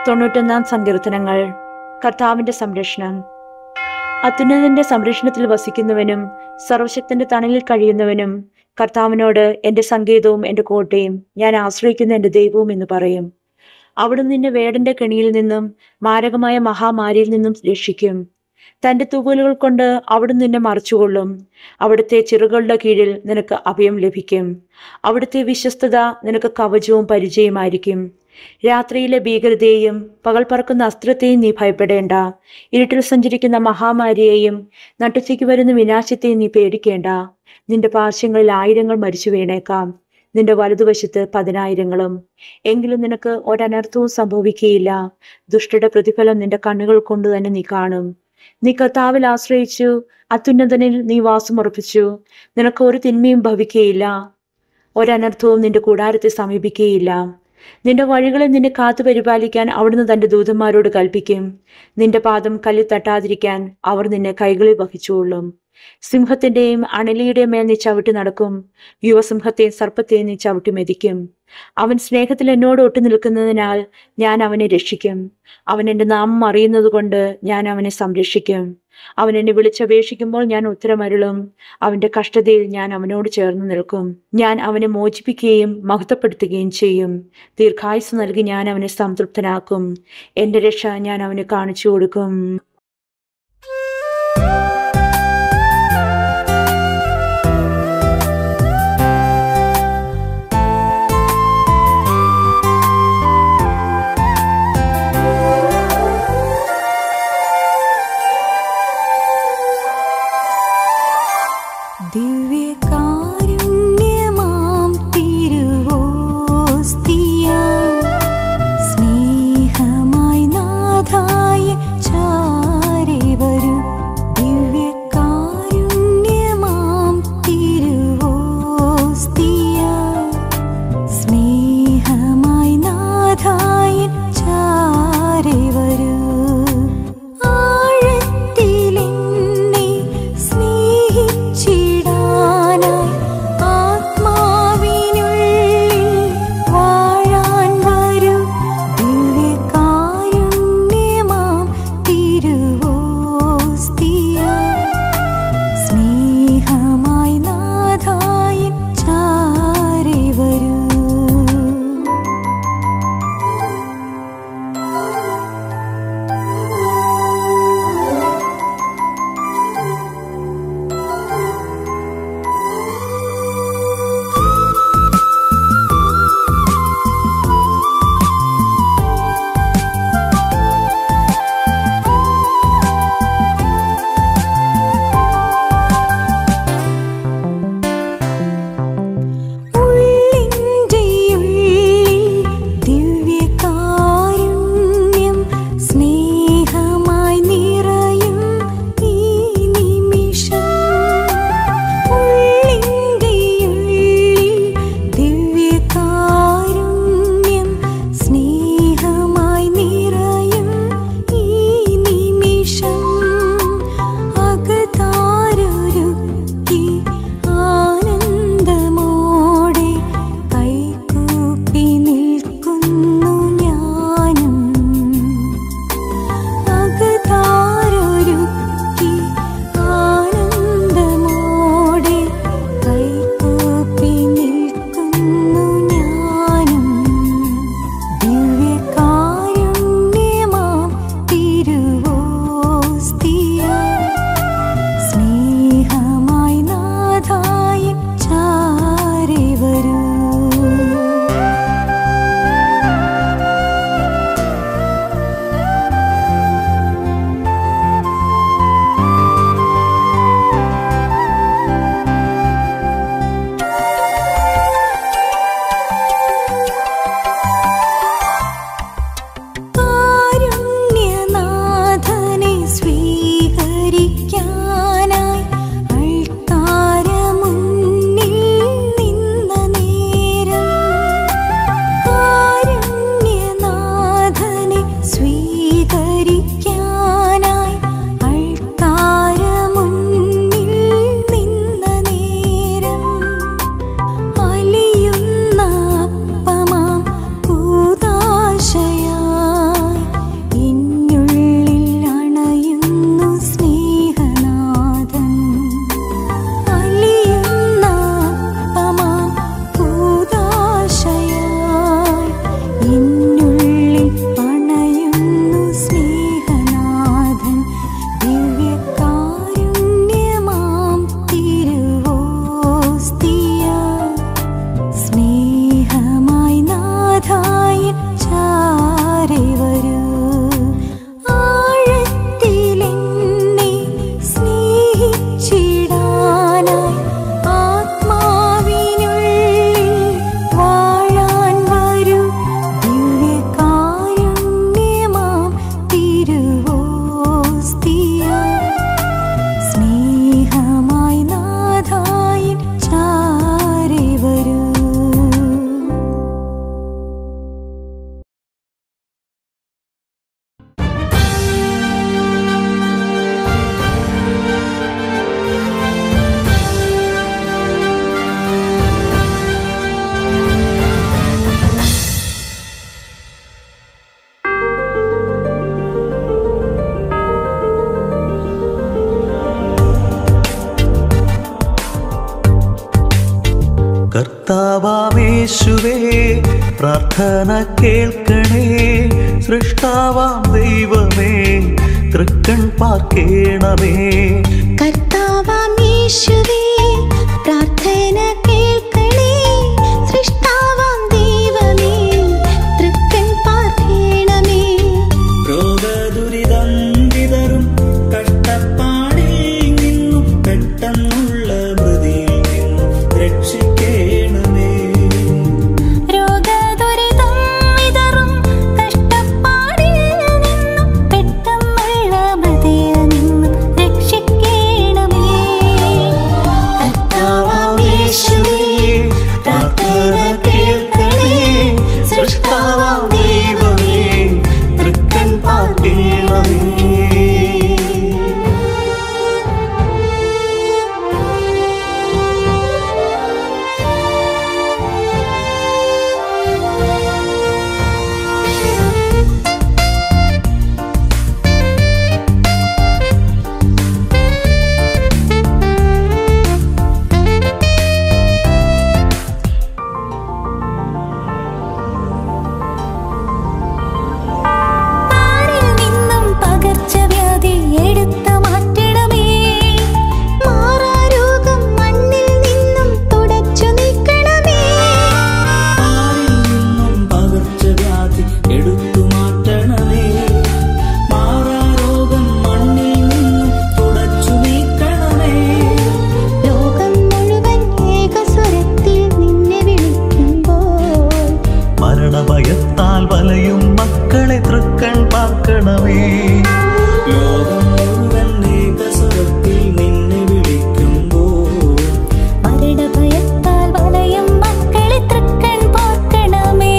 തൊണ്ണൂറ്റൊന്നാം സങ്കീർത്തനങ്ങൾ കർത്താവിന്റെ സംരക്ഷണം അത്യുന്നതന്റെ സംരക്ഷണത്തിൽ വസിക്കുന്നവനും സർവശക്തന്റെ തണലിൽ കഴിയുന്നവനും കർത്താവിനോട് എന്റെ സങ്കേതവും എന്റെ കോട്ടയും ഞാൻ ആശ്രയിക്കുന്ന എന്റെ ദൈവവും എന്ന് പറയും അവിടുന്ന് നിന്നെ വേടന്റെ കെണിയിൽ നിന്നും മാരകമായ മഹാമാരിയിൽ നിന്നും രക്ഷിക്കും തന്റെ തൂവലുകൾ കൊണ്ട് അവിടുന്ന് നിന്നെ മറച്ചുകൊള്ളും അവിടുത്തെ ചിറകളുടെ കീഴിൽ നിനക്ക് അഭയം ലഭിക്കും അവിടുത്തെ വിശ്വസ്തത നിനക്ക് കവചവും പരിചയമായിരിക്കും രാത്രിയിലെ ഭീകരതയെയും പകൽ പറക്കുന്ന അസ്ത്രത്തെയും നീ ഭയപ്പെടേണ്ട ഇരുട്ടിൽ സഞ്ചരിക്കുന്ന മഹാമാരിയെയും നട്ടുച്ചയ്ക്ക് വരുന്ന വിനാശത്തെയും നീ പേടിക്കേണ്ട നിന്റെ പാർശ്വങ്ങളിൽ ആയിരങ്ങൾ മരിച്ചു വീണേക്കാം നിന്റെ വലതുവശത്ത് പതിനായിരങ്ങളും എങ്കിലും നിനക്ക് ഒരനർത്ഥവും സംഭവിക്കുകയില്ല ദുഷ്ടയുടെ പ്രതിഫലം നിന്റെ കണ്ണുകൾ കൊണ്ട് തന്നെ നീ കാണും നീ കർത്താവിൽ ആശ്രയിച്ചു അത്യുന്നതനിൽ നീ വാസമുറപ്പിച്ചു നിനക്ക് ഒരു തിന്മയും ഭവിക്കുകയില്ല ഒരനർത്ഥവും നിന്റെ കൂടാരത്തെ സമീപിക്കുകയില്ല നിന്റെ വഴികളിൽ നിന്നെ കാത്തു പരിപാലിക്കാൻ അവിടുന്ന് തന്റെ ദൂതന്മാരോട് കൽപ്പിക്കും നിന്റെ പാദം കല്ലിൽ തട്ടാതിരിക്കാൻ അവർ നിന്നെ കൈകളിൽ വഹിച്ചുകൊള്ളും സിംഹത്തിന്റെയും അണലിയുടെയും മേൽ നീ ചവിട്ടി നടക്കും യുവസിംഹത്തെയും സർപ്പത്തെയും നീ ചവിട്ടി മെതിക്കും അവൻ സ്നേഹത്തിൽ എന്നോട് ഒട്ടു നിൽക്കുന്നതിനാൽ ഞാൻ അവനെ രക്ഷിക്കും അവൻ എൻ്റെ നാമം അറിയുന്നത് കൊണ്ട് ഞാൻ അവനെ സംരക്ഷിക്കും അവൻ എന്നെ വിളിച്ചപേക്ഷിക്കുമ്പോൾ ഞാൻ ഉത്തരമരുളും അവന്റെ കഷ്ടതയിൽ ഞാൻ അവനോട് ചേർന്ന് നിൽക്കും ഞാൻ അവനെ മോചിപ്പിക്കുകയും മഹത്വപ്പെടുത്തുകയും ചെയ്യും ദീർഘായുസ് നൽകി ഞാൻ അവനെ സംതൃപ്തനാക്കും എന്റെ രക്ഷ ഞാൻ അവന് കാണിച്ചു കൊടുക്കും ദിവ്യകാരുണ്യമാം തിരുവോസ്തിയ സ്നേഹമായി നാഥായി ചാർത്തുന്നു യേശുവേ പ്രാർത്ഥന കേൾക്കണേ സൃഷ്ടാവാം ദൈവമേ തൃക്കൺ പാർക്കേണമേ കർത്താവാം യേശുവേ പ്രാർത്ഥന കേൾക്കണേ സൃഷ്ടാവാം ദൈവമേ തൃക്കൺ പാർക്കണമേ രോഗദുരിതം വിതറും കഷ്ടപ്പാടിൽ നിന്നും പെട്ടെന്നുള്ള മൃതിയിൽ നിന്നും രക്ഷിക്കേണമേ രോഗദുരിതം വിതറും കഷ്ടപ്പാടിൽ നിന്നും പെട്ടെന്നുള്ള മൃതിയിൽ നിന്നും രക്ഷിക്കണമേ കർത്താവാം യേശുവേ പ്രാർത്ഥന കേൾക്കണേ സൃഷ്ടാവാം ദൈവമേ തൃക്കൺ പാർക്കേണമേ ആരിൽ നിന്നും പകർച്ചവ്യാധി എടുത്തു മാറ്റണമേ മാറാരോഗം മണ്ണിൽ നിന്നും തുടച്ചു നീക്കണമേ ആരിൽ നിന്നും പകർച്ചവ്യാധി എടുത്തു മാറ്റണമേ മാറാരോഗം മണ്ണിൽ നിന്നും തുടച്ചു നീക്കണമേ ലോകം മുഴുവൻ ഏകസ്വരത്തിൽ നിന്നെ വിളിക്കുമ്പോൾ മരണഭയത്താൽ വലയും മക്കളെ തൃക്കൺ പാർക്കണമേ ലോകം മുഴുവൻ ഏകസ്വരത്തിൽ നിന്നെ വിളിക്കുമ്പോൾ മരണഭയത്താൽ വലയം മക്കളെ തൃക്കൺ പാർക്കണമേ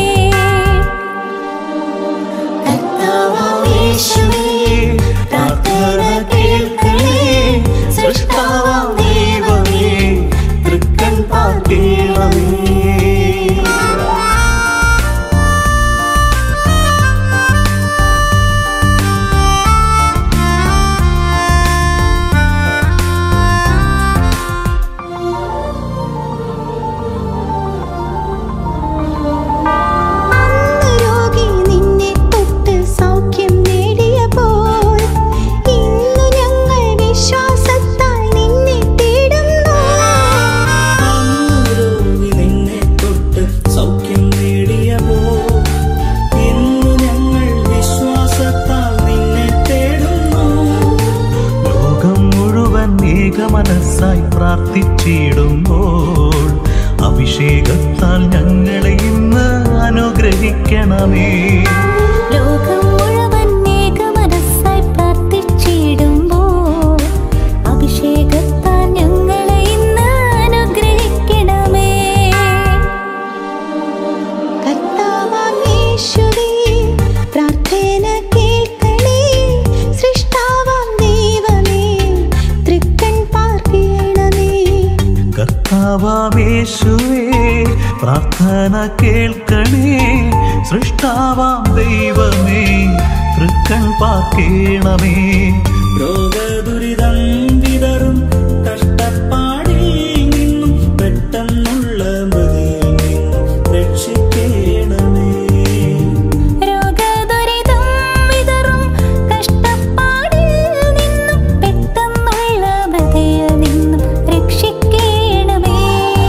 കർത്താവാം യേശുവേ പ്രാർത്ഥന കേൾക്കണേ സൃഷ്ടാവാം ദൈവമേ തൃക്കൺ പാർക്കേണമേ അന്ന് രോഗി നിന്നെ തൊട്ട് സൗഖ്യം നേടിയപ്പോൾ ഇന്നു ഞങ്ങൾ വിശ്വാസത്താൽ നിന്നെ തേടുന്നു രോഗി നിന്നെ തൊട്ട് സൗഖ്യം നേടിയപ്പോ ഇന്നു ഞങ്ങൾ വിശ്വാസത്താൽ നിന്നെ തേടുന്നു ലോകം മുഴുവൻ ഏകമനസ്സായി പ്രാർത്ഥിച്ചിടുമ്പോൾ അഭിഷേകത്താൽ ഞങ്ങളെ ഇന്ന് അനുഗ്രഹിക്കണമേ ലോകം മുഴുവൻ ഏകമനസ്സായി പ്രാർത്ഥിച്ചിടുമ്പോൾ അഭിഷേകത്താൽ ഞങ്ങളെ ഇന്ന് അനുഗ്രഹിക്കണമേ കർത്താവാം യേശുവേ പ്രാർത്ഥന കേൾക്കണേ സൃഷ്ടാവാം ദൈവമേ തൃക്കൺ പാർക്കണമേ കർത്താവാമേശുവേ പ്രാർത്ഥന കേൾക്കണേ സൃഷ്ടാവാം ദൈവമേ തൃക്കൺ പാർക്കേണമേ രോഗദുരിതം വിതറും കഷ്ടപ്പാടിൽ നിന്നും പെട്ടെന്നുള്ള മൃതിയിൽ നിന്നും രക്ഷിക്കേണമേ രോഗദുരിതം വിതറും കഷ്ടപ്പാടിൽ നിന്നും പെട്ടെന്നുള്ള മൃതിയിൽ നിന്നും രക്ഷിക്കണമേ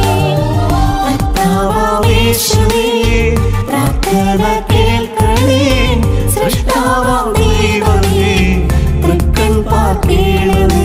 കർത്താവേശുവേ പ്രാർത്ഥന കേൾക്കണേ സൃഷ്ടാവാം ദൈവമേ തൃക്കൺ പാർക്കണമേ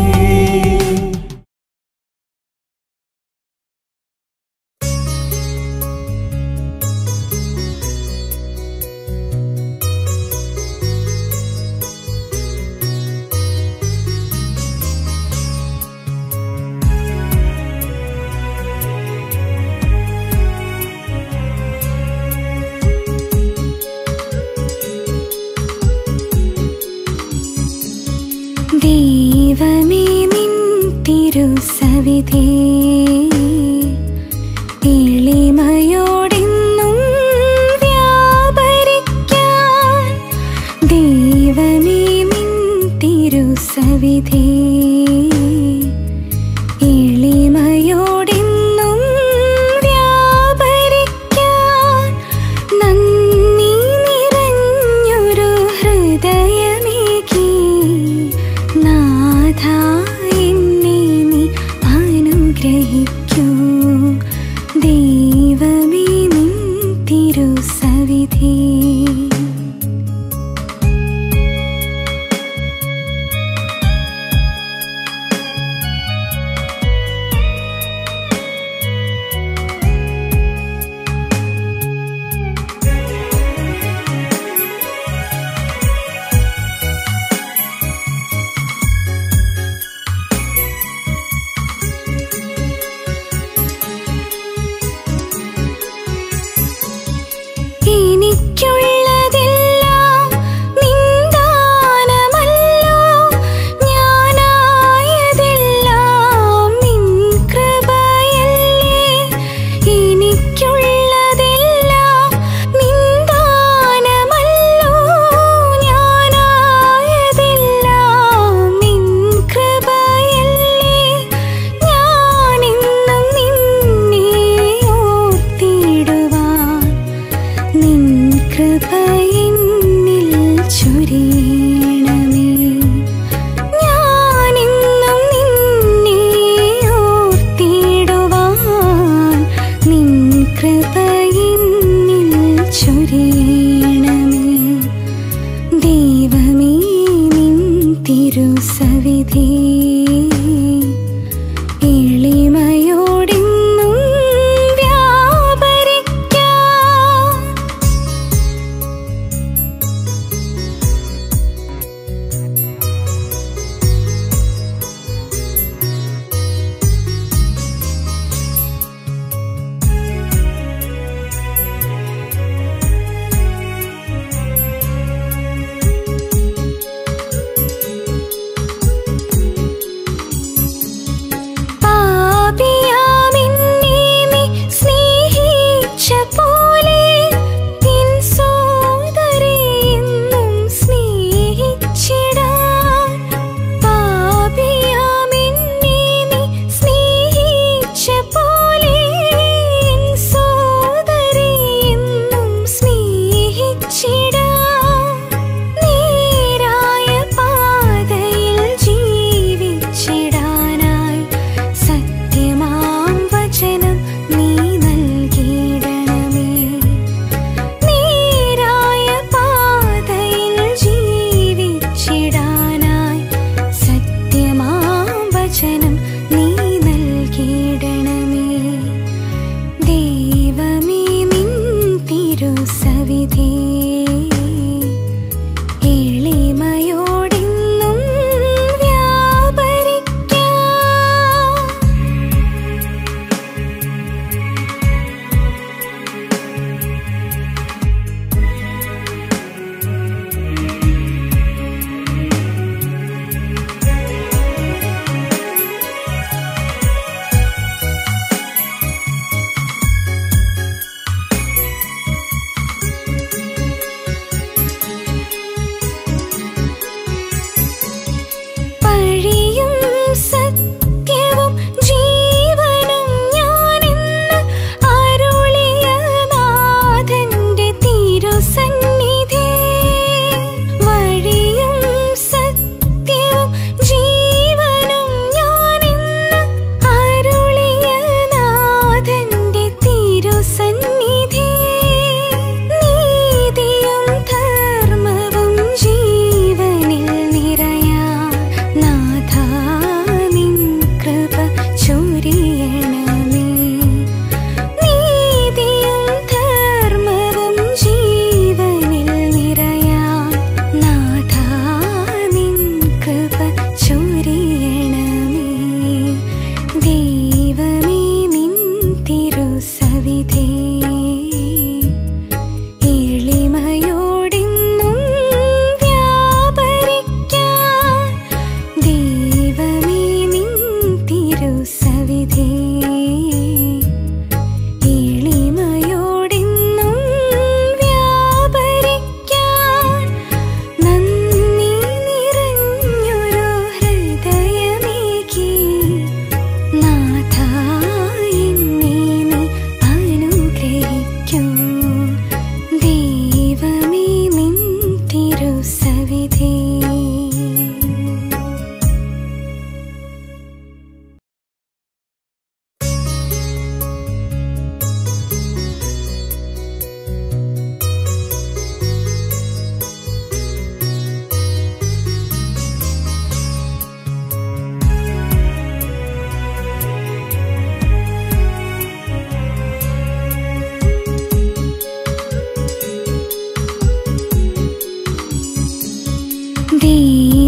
ദൈവമേ നിൻ തിരുസവിധേ എളിമയോടെന്നും വ്യാപരിക്കാൻ ദൈവമേ നിൻ തിരുസവിധേ എളിമയോടെന്നും വ്യാപരിക്കാൻ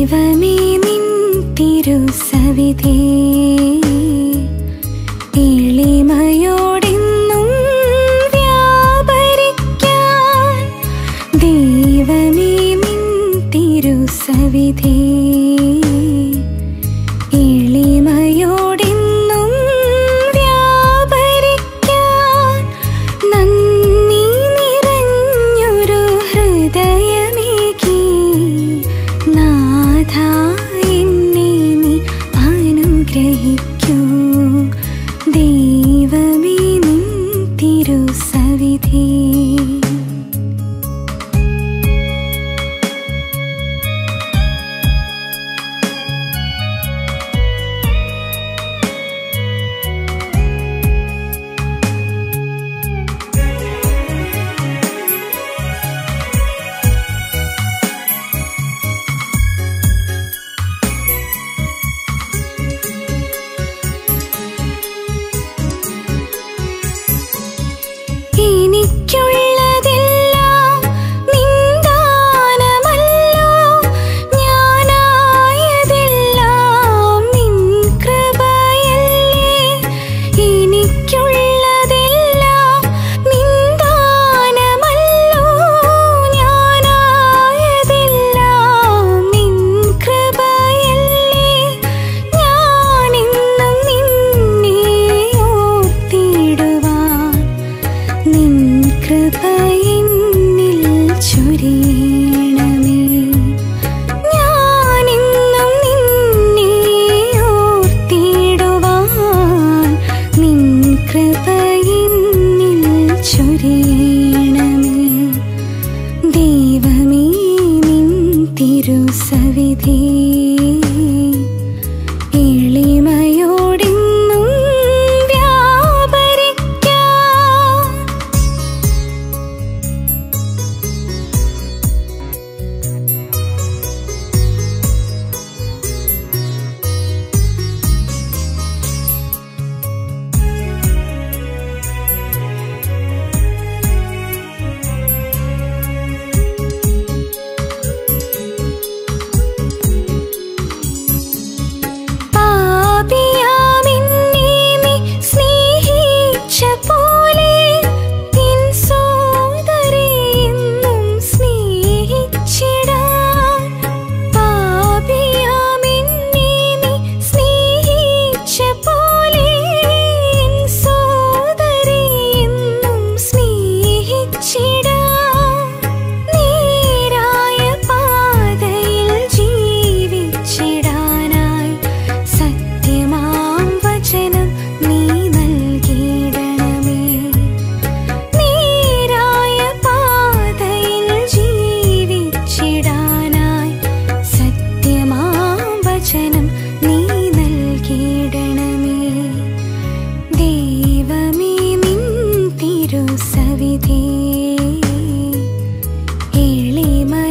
ദൈവമേ നിൻ തിരുസവിധേ എളിമയോടെന്നും വ്യാപരിക്കാൻ ദൈവമേ നിൻ തിരുസവിധേ എളിമയോടെന്നും വ്യാപരിക്കാൻ നന്ദി നിറഞ്ഞൊരു ഹൃദയമേകി നാഥ എന്നെ നീ അനുഗ്രഹിക്കൂ ദൈവമേ നിൻ തിരുസവിധേ എനിക്കുള്ളതെല്ലാം നിന്ദാനമല്ലോ ഞാനായതെല്ലാം നിൻ കൃപയല്ലേ എനിക്കുള്ളതെല്ലാം നിന്ദാനമല്ലോ ഞാനായതെല്ലാം നിൻ കൃപയല്ലേ ഞാനെന്നും നിന്നെ ഓർത്തിടുവാൻ നിൻ കൃപ എന്നിൽ ചൊരിയണമേ ഞാനെന്നും നിന്നെ ഓർത്തിടുവാൻ നിൻ കൃപ എന്നിൽ ചൊരിയണമേ ദൈവമേ നിൻ തിരുസവിധേ എളിമയോടെന്നും വ്യാപരിക്കാൻ പാപിയാമെന്നെ നീ സ്നേഹിച്ച പോലെ നിൻ സോദരിയെന്നും സ്നേഹിച്ചിടാൻ പാപിയാമെന്നെ നീ സ്നേഹിച്ച പോലെ നിൻ സോദരിയെന്നും സ്നേഹിച്ചിടാൻ നേരായ പാതയിൽ ജീവിച്ചിടാനായി സത്യമാം വചനം നീ നൽകിയിടണമേ നേരായ പാതയിൽ ജീവിച്ചിടാനായി സത്യമാം വചനം നീ നൽകിയിടണമേ ദൈവമേ നിൻ തിരുസവിധേ എളിമ